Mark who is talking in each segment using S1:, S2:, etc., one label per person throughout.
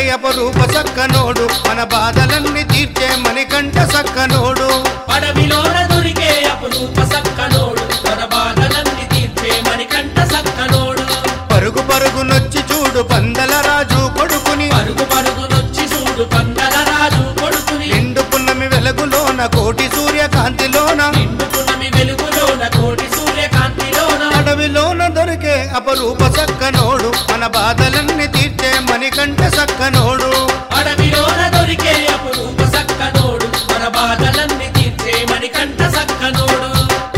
S1: అపరూప సక్కనోడు మన బాధలన్నీ తీర్చే మణికంఠ సక్కనోడు
S2: పడవిలోన దొరికే అపురూప సక్కనోడు మన బాధలన్నీ తీర్చే మణికంఠ సక్కనోడు
S1: పరుగు పరుగు నొచ్చి చూడు పందల రాజు కొడుకుని
S2: పరుగు పరుగునొచ్చి చూడు పందల రాజు కొడుకుని
S1: నిండు పున్నమి వెలుగులోన కోటి సూర్యకాంతిలోన
S2: నిండుకున్నమి వెలుగులోన కోటి సూర్యకాంతిలోన
S1: అడవిలోన దొరికే అపరూప సక్కనోడు మన బాధలన్నీ తీర్చే మణికంఠ సక్కనోడు
S2: అడవిలోన దొరికే అపురూప సక్కనోడు మన బాధలన్నీ తీర్చే మణికంఠ సక్కనోడు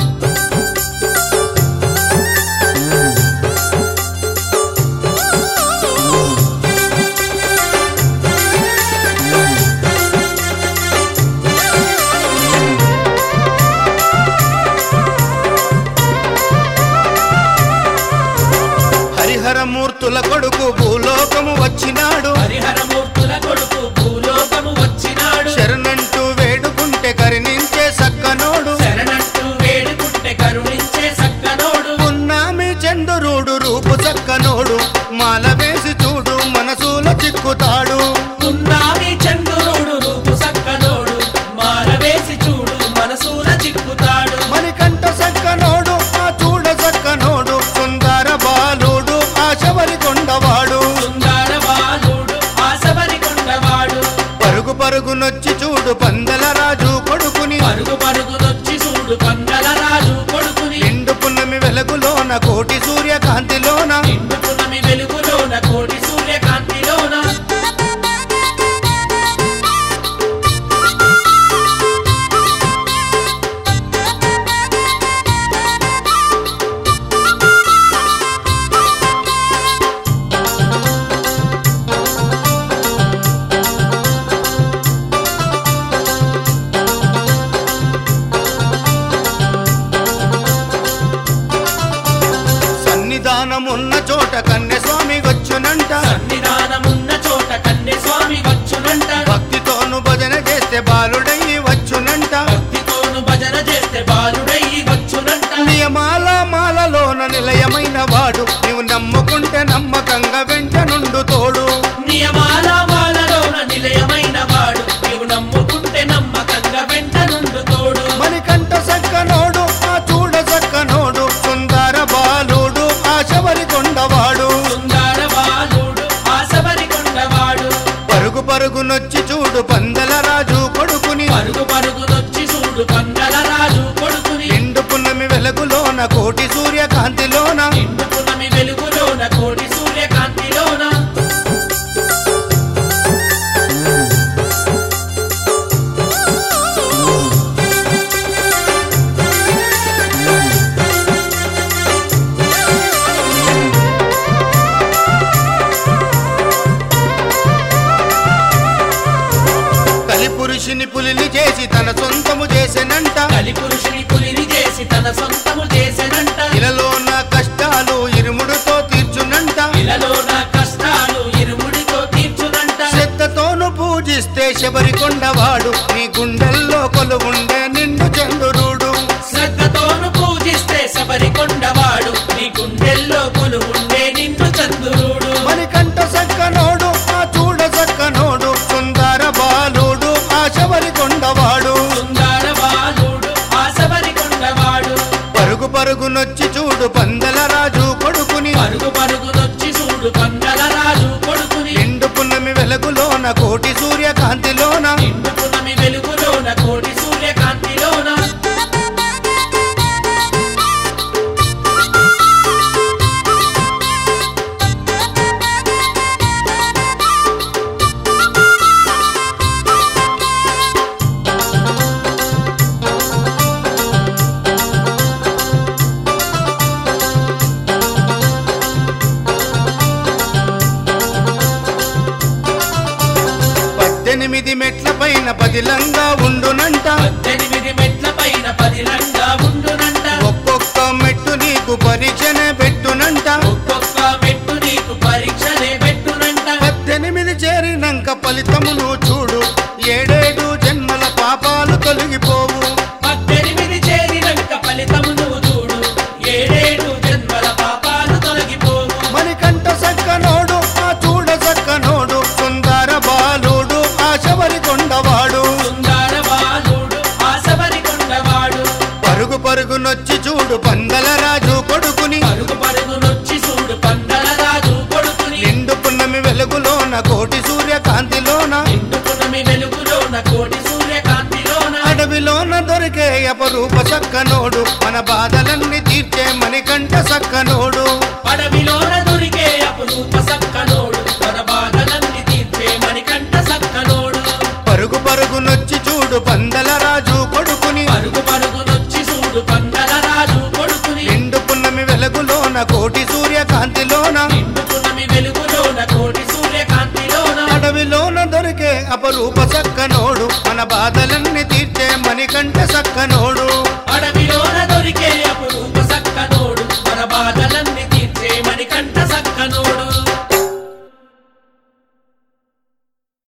S1: హరిహరమూర్తుల కొడుకు భూలోకము వచ్చినాడు
S2: హరిహరమూర్తుల కొడుకు భూలోకము వచ్చినాడు
S1: శరణంటూ వేడుకుంటే కరుణించే సక్కనోడు
S2: శరణంటూ వేడుకుంటే కరుణించే సక్కనోడు
S1: పున్నామి చంద్రుడు రూపు చక్కనోడు మాల వేసి చూడు మనసుల చిక్కుతాడు
S2: ఉన్నావి చంద్రుడు రూపు సక్కనోడు మారవేసి చూడు మనసూల చిక్కుతాడు
S1: మణికంఠ సక్కనోడు ఆ చూడ సక్కనోడు సుందర బాలుడు ఆశవరి కొండవాడు
S2: సుందర బాలుడు ఆశబరి కొండవాడు
S1: పరుగు పరుగు నొచ్చి చూడు పందల రాజు కొడుకుని
S2: పరుగు పరుగునొచ్చి చూడు పందల రాజు కొడుకుని
S1: నిండు పున్నమి వెలుగులోన కోటి సూర్యకాంతిలోన
S2: నిండుకున్నమి వెలుగులోన కోటి సూర్యకాంతిలోన
S1: సన్నిధానమున్న చోట కన్య స్వామి వచ్చునంట
S2: సన్నిధానమున్న చోట కన్య స్వామి వచ్చునంట
S1: భక్తితోను భజన చేస్తే బాలుడయ్యి వచ్చునంట
S2: భక్తితోను భజన చేస్తే బాలుడై వచ్చునంట
S1: నియమాల మాలలోన నిలయమైన వాడు నీవు నమ్ముకుంటే నమ్మకంగా వెంట నుండు తోడు
S2: నియమాల మాలలోన నిలయమైన వాడు నీవు నమ్ముకుంటే నమ్మకంగా వెంట నుండు తోడు
S1: మణికంఠ సక్కనోడు ఆ చూడ సక్కనోడు సుందర బాలుడు ఆశవరి కొండవాడు
S2: సుందర బాలుడు ఆశబరి కొండవాడు
S1: పరుగు పరుగు నొచ్చి చూడు పందల రాజు కొడుకుని
S2: పరుగు పరుగునొచ్చి చూడు పందల రాజు కొడుకుని
S1: నిండు పున్నమి వెలుగులోన కోటి సూర్యకాంతిలోన
S2: నిండుకున్నమి వెలుగులోన కోటి సూర్యకాంతిలోన
S1: కలిపురుషుని పులిని చేసి తన సొంతము చేసెనంట
S2: కలి పురుషుని పులిని చేసి తన సొంతము చేసెనంట
S1: ఇలలోన కష్టాలు ఇరుముడుతో తీర్చునంట
S2: ఇలలో నా కష్టాలు ఇరుముడితో తీర్చునంట
S1: శ్రద్ధతోను పూజిస్తే శబరి కొండవాడు నీ గుండెల్లో కొలువుండే నిండు చంద్రుడు
S2: శ్రద్ధతోను పూజిస్తే శబరి కొండవాడు నీ గుండెల్లో కొలువుండే నిన్ను చంద్రుడు
S1: మణికంఠ సక్కనోడు ఆ చూడ సక్కనోడు సుందర బాలుడు ఆ శబరి కొండవాడు
S2: సుందర బాలుడు ఆ శబరి కొండవాడు
S1: పరుగు పరుగు నొచ్చి చూడు పందల రాజు కొడుకుని
S2: పరుగు పరుగునొచ్చి చూడు పందల రాజు కొడుకుని
S1: నిండు పున్నమి వెలుగులోన కోటి సూర్యకాంతిలోన
S2: నిండుకున్నమి వెలుగులోన కోటి సూర్యకాంతిలోన
S1: పద్దెనిమిది మెట్ల పైన పదిలంగా ఉండునంట
S2: పద్దెనిమిది మెట్ల పైన పదిలంగా ఉండునంట
S1: ఒక్కొక్క మెట్టు నీకు పరీక్షనే పెట్టునంట
S2: ఒక్కొక్క మెట్టు నీకు పరీక్షనే పెట్టునంట
S1: పద్దెనిమిది చేరినంక ఫలితమును చూడు ఏడేడు జన్మల పాపాలు తొలగిపోవు
S2: పద్దెనిమిది చేరినంక ఫలితము నువ్వు చూడు ఏడేడు జన్మల పాపాలు తొలగిపోవు
S1: మణికంఠ సక్కనోడు ఆ చూడ సక్కనోడు సుందర పరుగునొచ్చి చూడు పందల రాజు కొడుకుని
S2: పరుగు పరుగునొచ్చి చూడు పందల రాజు కొడుకుని
S1: నిండు పున్నమి వెలుగులోన కోటి సూర్యకాంతిలోన
S2: నిండుకునమి వెలుగులోన కోటి సూర్యకాంతిలోన
S1: అడవిలోన దొరికే అపరూప సక్కనోడు మన బాధలన్నీ తీర్చే మణికంఠ సక్కనోడు
S2: అడవిలోన దొరికే అపురూప సక్కనోడు మన బాధలన్నీ తీర్చే మణికంఠ సక్కనోడు
S1: పరుగు పరుగునొచ్చి చూడు పందల రాజు కొడుకుని
S2: పరుగు పరుగునొచ్చి చూడు పందల రాజు కొడుకుని
S1: నిండు పున్నమి వెలుగులోన కోటి సూర్యకాంతిలోన
S2: నిండుకునమి వెలుగులోన కోటి సూర్యకాంతిలోన
S1: అడవిలోన దొరికే అపరూప సక్కనోడు మన బాధలన్నీ తీర్చే మణికంఠ సక్కనోడు
S2: అడవిలోన దొరికే అపురూప